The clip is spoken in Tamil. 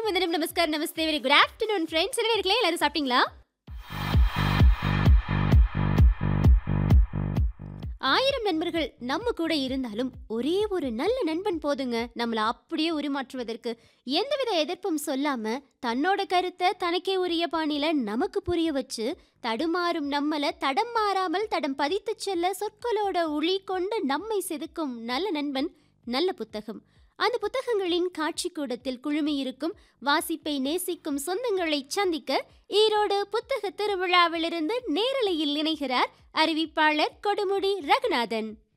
வந்தனம் நமஸ்கார் நமஸ்தே வெரி குட் ஆஃப்டர்நூன் ஃப்ரெண்ட்ஸ் என்ன இருக்கலே எல்லாரும் சாப்பிட்டீங்களா ஆயிரம் நண்பர்கள் நம்ம கூட இருந்தாலும் ஒரே ஒரு நல்ல நண்பன் போதுங்க நம்மள அப்படியே உருமாற்றுவதற்கு எந்தவித எதிர்ப்பும் சொல்லாம தன்னோட கருத்தை தனக்கே உரிய பாணியில நமக்கு புரிய வச்சு தடுமாறும் நம்மள தடம் மாறாமல் தடம் பதித்துச் செல்ல சொற்களோட ஒளி கொண்டு நம்மை செதுக்கும் நல்ல நண்பன் நல்ல புத்தகம் அந்த புத்தகங்களின் காட்சி கூடத்தில் குழுமியிருக்கும் வாசிப்பை நேசிக்கும் சொந்தங்களை சந்திக்க ஈரோடு புத்தக திருவிழாவிலிருந்து நேரலையில் இணைகிறார் அறிவிப்பாளர் கொடுமுடி ரகுநாதன்